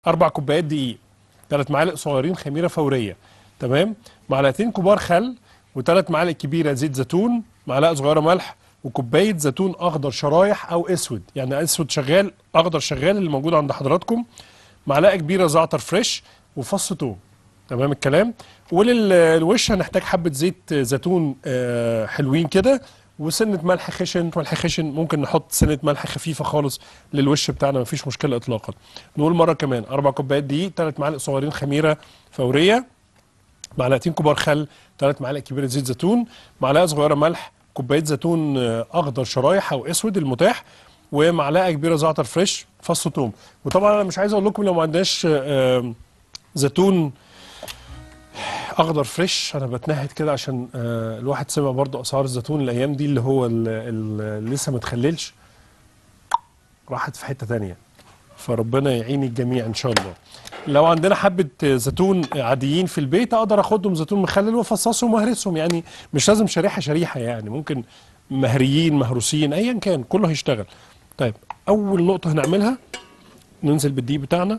اربع كوبايات دقيق ثلاث معالق صغيرين خميره فوريه تمام معلقتين كبار خل وثلاث معالق كبيره زيت زيتون معلقه صغيره ملح وكوبايه زيتون اخضر شرايح او اسود يعني اسود شغال اخضر شغال اللي موجود عند حضراتكم معلقه كبيره زعتر فريش وفص توم تمام الكلام وللوش هنحتاج حبه زيت زيتون آه، حلوين كده وسنه ملح خشن ملح خشن ممكن نحط سنه ملح خفيفه خالص للوش بتاعنا مفيش مشكله اطلاقا نقول مره كمان اربع كوبايات دقيق ثلاث معالق صغيرين خميره فوريه معلقتين كبار خل ثلاث معالق كبيره زيت زيتون معلقه صغيره ملح كوبايه زيتون آه، اخضر شرايح او اسود المتاح ومعلقه كبيره زعتر فريش فص ثوم وطبعا انا مش عايز اقول لكم لو ما عندناش آه، آه، زيتون اخضر فريش انا بتنهد كده عشان آه، الواحد سمع برضو اسعار الزيتون الايام دي اللي هو ال- ال- اللي لسه ما اتخللش راحت في حته تانية فربنا يعين الجميع ان شاء الله لو عندنا حبه زيتون عاديين في البيت اقدر اخدهم زيتون مخلل وافصصهم واهرسهم يعني مش لازم شريحه شريحه يعني ممكن مهريين مهروسين ايا كان كله هيشتغل طيب اول نقطه هنعملها ننزل بالدقيق بتاعنا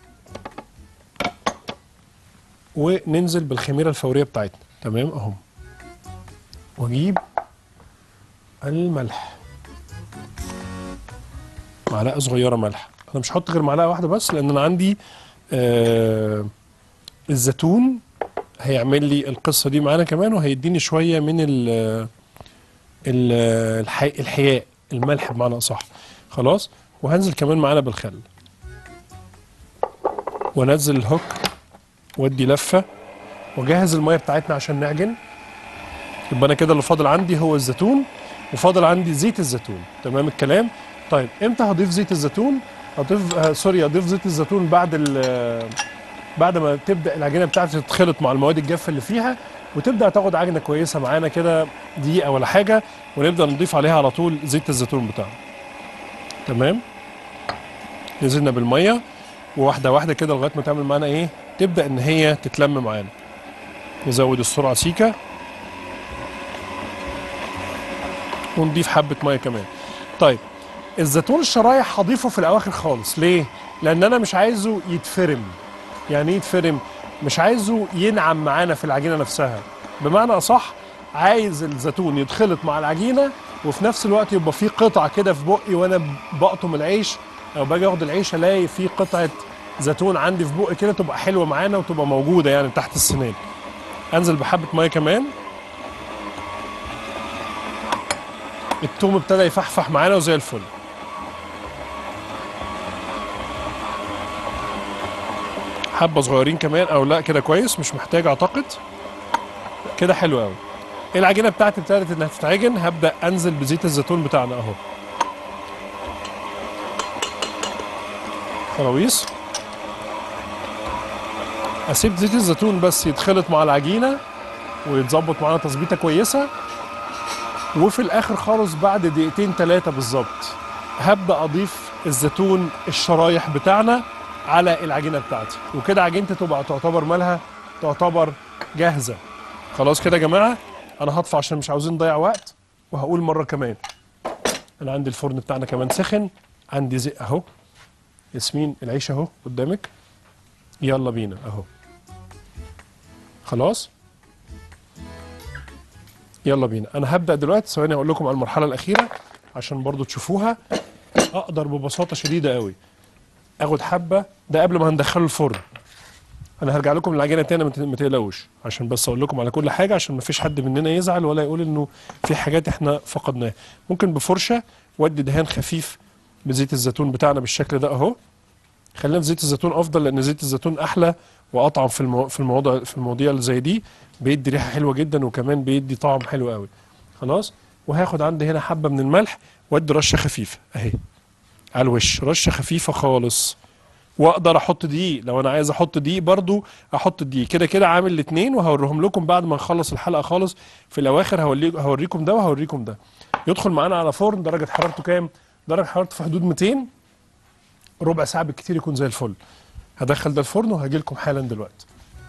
وننزل بالخميره الفوريه بتاعتنا تمام اهو واجيب الملح معلقه صغيره ملح انا مش هحط غير معلقه واحده بس لان انا عندي آه الزيتون هيعمل لي القصه دي معانا كمان وهيديني شويه من ال ال الحي الحياء الملح بمعنى اصح خلاص وهنزل كمان معانا بالخل وانزل الهوك وادي لفه واجهز الميه بتاعتنا عشان نعجن يبقى انا كده اللي فاضل عندي هو الزيتون وفاضل عندي زيت الزيتون تمام الكلام طيب امتى هضيف زيت الزيتون هضيف آه سوري هضيف زيت الزيتون بعد ال- بعد ما تبدا العجينه بتاعتي تتخلط مع المواد الجافه اللي فيها وتبدا تاخد عجنه كويسه معانا كده دقيقه ولا حاجه ونبدا نضيف عليها على طول زيت الزيتون بتاعنا تمام نزلنا بالميه وواحده واحده كده لغايه ما تعمل معانا ايه تبدا ان هي تتلم معانا نزود السرعه سيكه ونضيف حبه ميه كمان طيب الزيتون الشرايح هضيفه في الاواخر خالص ليه لان انا مش عايزه يتفرم يعني ايه يتفرم مش عايزه ينعم معانا في العجينه نفسها بمعنى اصح عايز الزيتون يتخلط مع العجينه وفي نفس الوقت يبقى في قطعه كده في بقي وانا بقطم العيش او باجي اخد العيش الاقي في قطعه زيتون عندي في بقي كده تبقى حلوه معانا وتبقى موجوده يعني تحت السنان انزل بحبه ميه كمان التوم ابتدى يفحفح معانا وزي الفل حبه صغيرين كمان او لا كده كويس مش محتاج اعتقد كده حلو قوي العجينه بتاعتي ابتدت انها تتعجن هبدا انزل بزيت الزيتون بتاعنا اهو خلاويص اسيب زيت الزيتون بس يتخلط مع العجينه ويتظبط معانا تظبيطه كويسه وفي الاخر خالص بعد دقيقتين ثلاثه بالظبط هبدا اضيف الزيتون الشرايح بتاعنا على العجينه بتاعتي وكده عجينتي تبقى تعتبر مالها تعتبر جاهزه خلاص كده يا جماعه انا هطفى عشان مش عاوزين نضيع وقت وهقول مره كمان انا عندي الفرن بتاعنا كمان سخن عندي زي اهو ياسمين العيش اهو قدامك يلا بينا اهو خلاص يلا بينا انا هبدا دلوقتي ثواني اقول لكم على المرحله الاخيره عشان برضو تشوفوها اقدر ببساطه شديده قوي اخد حبه ده قبل ما هندخله الفرن انا هرجع لكم العجينه تاني ما ت- ما تقلقوش عشان بس اقول لكم على كل حاجه عشان ما فيش حد مننا يزعل ولا يقول انه في حاجات احنا فقدناها ممكن بفرشه وادي دهان خفيف بزيت الزيتون بتاعنا بالشكل ده اهو خلينا في زيت الزيتون افضل لان زيت الزيتون احلى واطعم في المو... في المواضيع في المواضيع اللي زي دي بيدي ريحه حلوه جدا وكمان بيدي طعم حلو قوي خلاص وهاخد عندي هنا حبه من الملح وادي رشه خفيفه اهي على الوش رشه خفيفه خالص واقدر احط دقيق لو انا عايز احط دقيق برضو احط دقيق كده كده عامل الاثنين وهوريهم لكم بعد ما نخلص الحلقه خالص في الاواخر هوريكم هوريكم ده وهوريكم ده يدخل معانا على فرن درجه حرارته كام درجه حرارته في حدود 200 ربع ساعه بالكتير يكون زي الفل هدخل ده الفرن وهاجي لكم حالا دلوقتي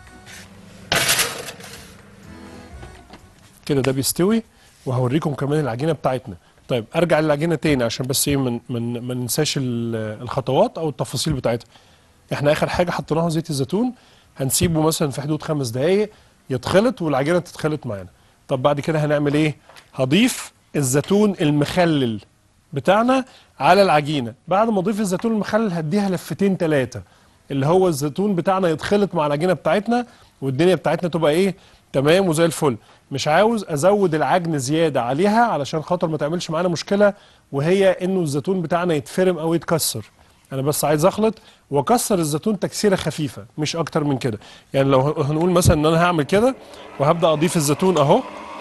كده ده بيستوي وهوريكم كمان العجينه بتاعتنا طيب ارجع للعجينه تاني عشان بس ايه من من ما ننساش ال- الخطوات او التفاصيل بتاعتها احنا اخر حاجه حطيناها زيت الزيتون هنسيبه مثلا في حدود خمس دقائق يتخلط والعجينه تتخلط معانا طب بعد كده هنعمل ايه هضيف الزيتون المخلل بتاعنا على العجينه بعد ما اضيف الزيتون المخلل هديها لفتين ثلاثه اللي هو الزيتون بتاعنا يتخلط مع العجينه بتاعتنا والدنيا بتاعتنا تبقى ايه تمام وزي الفل مش عاوز ازود العجن زياده عليها علشان خاطر ما تعملش معانا مشكله وهي انه الزيتون بتاعنا يتفرم او يتكسر انا بس عايز اخلط واكسر الزيتون تكسيره خفيفه مش اكتر من كده يعني لو هنقول مثلا ان انا هعمل كده وهبدا اضيف الزيتون اهو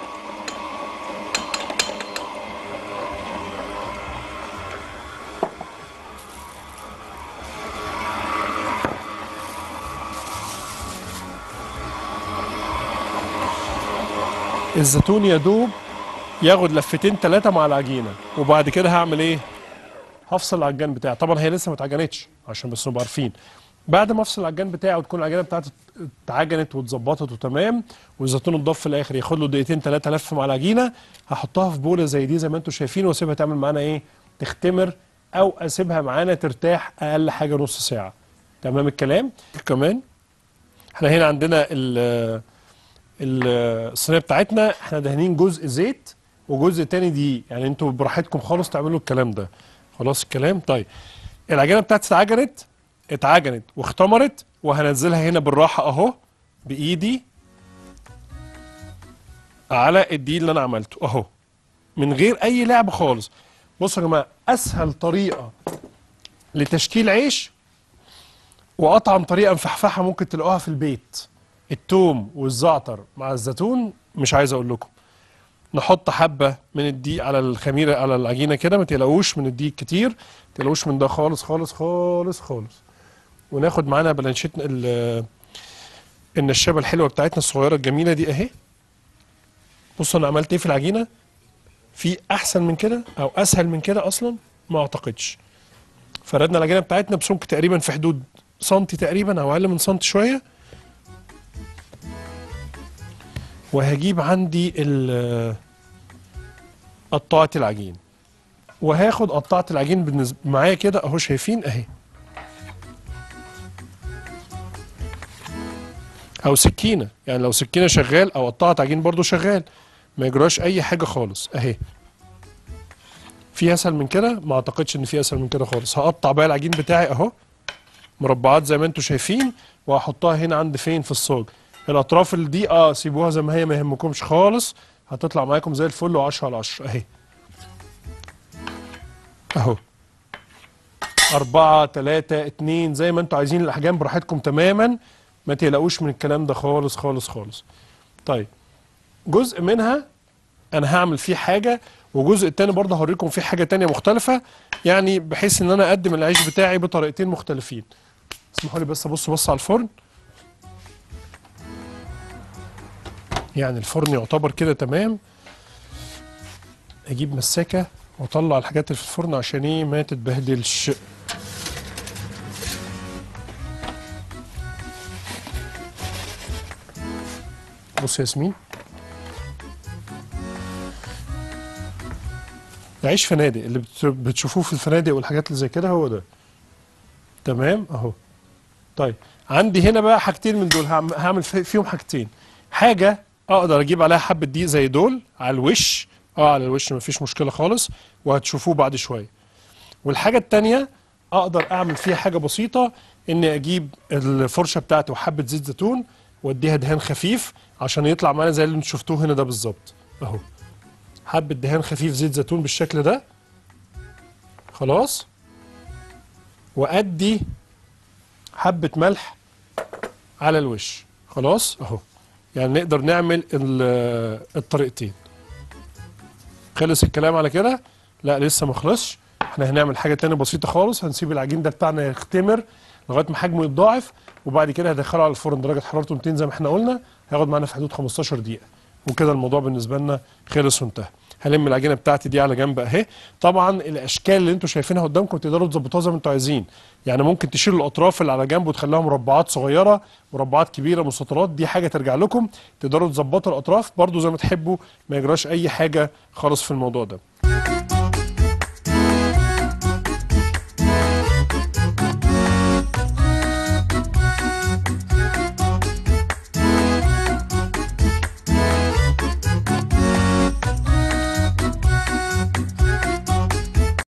الزيتون يا دوب ياخد لفتين ثلاثه مع العجينه وبعد كده هعمل ايه هفصل العجان بتاعي طبعا هي لسه ما اتعجنتش عشان بس نبقى عارفين بعد ما افصل العجان بتاعي وتكون العجينه بتاعتي اتعجنت واتظبطت وتمام والزيتون اتضاف في الاخر ياخد له دقيقتين ثلاثه لف مع العجينه هحطها في بوله زي دي زي ما انتم شايفين واسيبها تعمل معانا ايه تختمر او اسيبها معانا ترتاح اقل حاجه نص ساعه تمام الكلام كمان احنا هنا عندنا ال الصينيه بتاعتنا احنا دهنين جزء زيت وجزء تاني دي يعني انتوا براحتكم خالص تعملوا الكلام ده خلاص الكلام طيب العجينه بتاعتي اتعجنت اتعجنت واختمرت وهنزلها هنا بالراحه اهو بايدي على الدقيق اللي انا عملته اهو من غير اي لعب خالص بصوا يا جماعه اسهل طريقه لتشكيل عيش واطعم طريقه مفحفحه ممكن تلاقوها في البيت التوم والزعتر مع الزيتون مش عايز اقول لكم نحط حبه من الدقيق على الخميره على العجينه كده ما تقلقوش من الدقيق كتير ما تقلقوش من ده خالص خالص خالص خالص وناخد معانا بلانشيتنا ال- النشابه الحلوه بتاعتنا الصغيره الجميله دي اهي بصوا انا عملت ايه في العجينه في احسن من كده او اسهل من كده اصلا ما اعتقدش فردنا العجينه بتاعتنا بسمك تقريبا في حدود سنتي تقريبا او اقل من سنتي شويه وهجيب عندي ال- قطاعة العجين وهاخد قطاعة العجين بالنسبة معايا كده اهو شايفين اهي او سكينة يعني لو سكينة شغال او قطاعة عجين برضو شغال ما يجراش اي حاجة خالص اهي في اسهل من كده ما اعتقدش ان في اسهل من كده خالص هقطع بقى العجين بتاعي اهو مربعات زي ما انتم شايفين وهحطها هنا عند فين في الصاج الاطراف اللي دي اه سيبوها زي ما هي ما يهمكمش خالص هتطلع معاكم زي الفل و10 على 10 اهي اهو أربعة تلاتة اتنين زي ما انتوا عايزين الأحجام براحتكم تماما ما تقلقوش من الكلام ده خالص خالص خالص طيب جزء منها أنا هعمل فيه حاجة وجزء التاني برضه هوريكم فيه حاجة تانية مختلفة يعني بحيث إن أنا أقدم العيش بتاعي بطريقتين مختلفين اسمحوا لي بس أبص بص على الفرن يعني الفرن يعتبر كده تمام اجيب مساكه واطلع الحاجات اللي في الفرن عشان ايه ما تتبهدلش بص يا ياسمين عيش فنادق اللي بت- بتشوفوه في الفنادق والحاجات اللي زي كده هو ده تمام اهو طيب عندي هنا بقى حاجتين من دول هعم- هعمل في- فيهم حاجتين حاجه اقدر اجيب عليها حبه دقيق زي دول على الوش اه على الوش مفيش مشكله خالص وهتشوفوه بعد شويه والحاجه التانيه اقدر اعمل فيها حاجه بسيطه اني اجيب الفرشه بتاعتي وحبه زيت زيتون واديها دهان خفيف عشان يطلع معانا زي اللي انتوا شفتوه هنا ده بالظبط اهو حبه دهان خفيف زيت زيتون بالشكل ده خلاص وادي حبه ملح على الوش خلاص اهو يعني نقدر نعمل ال- الطريقتين خلص الكلام على كده لا لسه ما خلصش احنا هنعمل حاجه تانية بسيطه خالص هنسيب العجين ده بتاعنا يختمر لغايه ما حجمه يتضاعف وبعد كده هدخله على الفرن درجه حرارته 200 زي ما احنا قلنا هياخد معانا في حدود 15 دقيقه وكده الموضوع بالنسبه لنا خلص وانتهى هلم العجينه بتاعتي دي على جنب اهي طبعا الاشكال اللي انتوا شايفينها قدامكم تقدروا تظبطوها زي ما انتوا عايزين يعني ممكن تشيلوا الاطراف اللي على جنب وتخليها مربعات صغيره مربعات كبيره مستطيلات دي حاجه ترجع لكم تقدروا تظبطوا الاطراف برضو زي ما تحبوا ما يجراش اي حاجه خالص في الموضوع ده